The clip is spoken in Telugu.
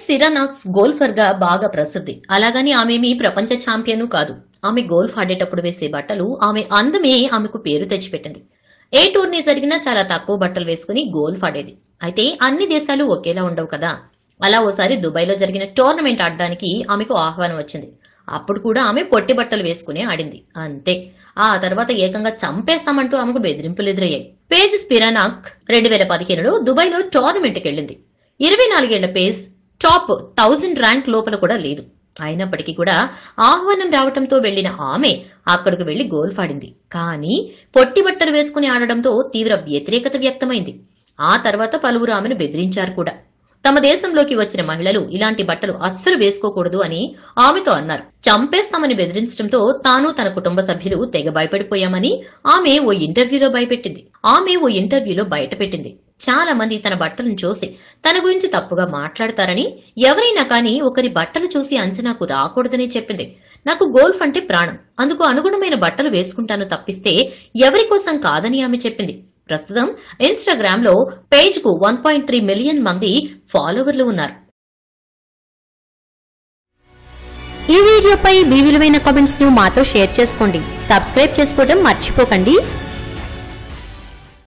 సిరానాక్స్ గోల్ఫర్ గా బాగా ప్రసిద్ధి అలాగని ఆమెమి ప్రపంచ ఛాంపియన్ కాదు ఆమె గోల్ఫ్ ఆడేటప్పుడు వేసే బట్టలు ఆమె అందమే ఆమెకు పేరు తెచ్చిపెట్టింది ఏ టూర్నీ జరిగినా చాలా తక్కువ బట్టలు వేసుకుని గోల్ఫ్ ఆడేది అయితే అన్ని దేశాలు ఒకేలా ఉండవు కదా అలా ఓసారి దుబాయ్లో జరిగిన టోర్నమెంట్ ఆడడానికి ఆమెకు ఆహ్వానం వచ్చింది అప్పుడు కూడా ఆమె పొట్టి బట్టలు వేసుకుని ఆడింది అంతే ఆ తర్వాత ఏకంగా చంపేస్తామంటూ ఆమెకు బెదిరింపులు ఎదురయ్యాయి పేజ్ స్పిరానాక్ రెండు వేల పదిహేనులో దుబాయ్లో టోర్నమెంట్కి వెళ్ళింది ఇరవై నాలుగేళ్ల పేజ్ టాప్ థౌజండ్ ర్యాంక్ లోపల కూడా లేదు అయినప్పటికీ కూడా ఆహ్వానం రావటంతో వెళ్లిన ఆమె అక్కడికి వెళ్లి గోల్ఫ్ ఆడింది కానీ పొట్టి బట్టలు వేసుకుని ఆడడంతో తీవ్ర వ్యతిరేకత వ్యక్తమైంది ఆ తర్వాత పలువురు ఆమెను బెదిరించారు కూడా తమ దేశంలోకి వచ్చిన మహిళలు ఇలాంటి బట్టలు అస్సలు వేసుకోకూడదు అని ఆమెతో అన్నారు చంపేస్తామని బెదిరించడంతో తాను తన కుటుంబ సభ్యులు తెగ భయపడిపోయామని ఆమె ఓ ఇంటర్వ్యూలో భయపెట్టింది ఆమె ఓ ఇంటర్వ్యూలో బయటపెట్టింది చాలా మంది తన బట్టలను చూసి తన గురించి తప్పుగా మాట్లాడతారని ఎవరైనా కానీ ఒకరి బట్టలు చూసి అంచనాకు రాకూడదని చెప్పింది నాకు గోల్ఫ్ అంటే ప్రాణం అందుకు అనుగుణమైన బట్టలు వేసుకుంటాను తప్పిస్తే ఎవరి కోసం కాదని ఆమె చెప్పింది ప్రస్తుతం ఇన్స్టాగ్రామ్ లో పేజ్ కు వన్ పాయింట్ త్రీ మిలియన్ మంది ఫాలోవర్లు ఉన్నారు ఈ వీడియోపై మీ విలువైన కామెంట్స్ ను మాతో షేర్ చేసుకోండి సబ్స్క్రైబ్ చేసుకోవడం మర్చిపోకండి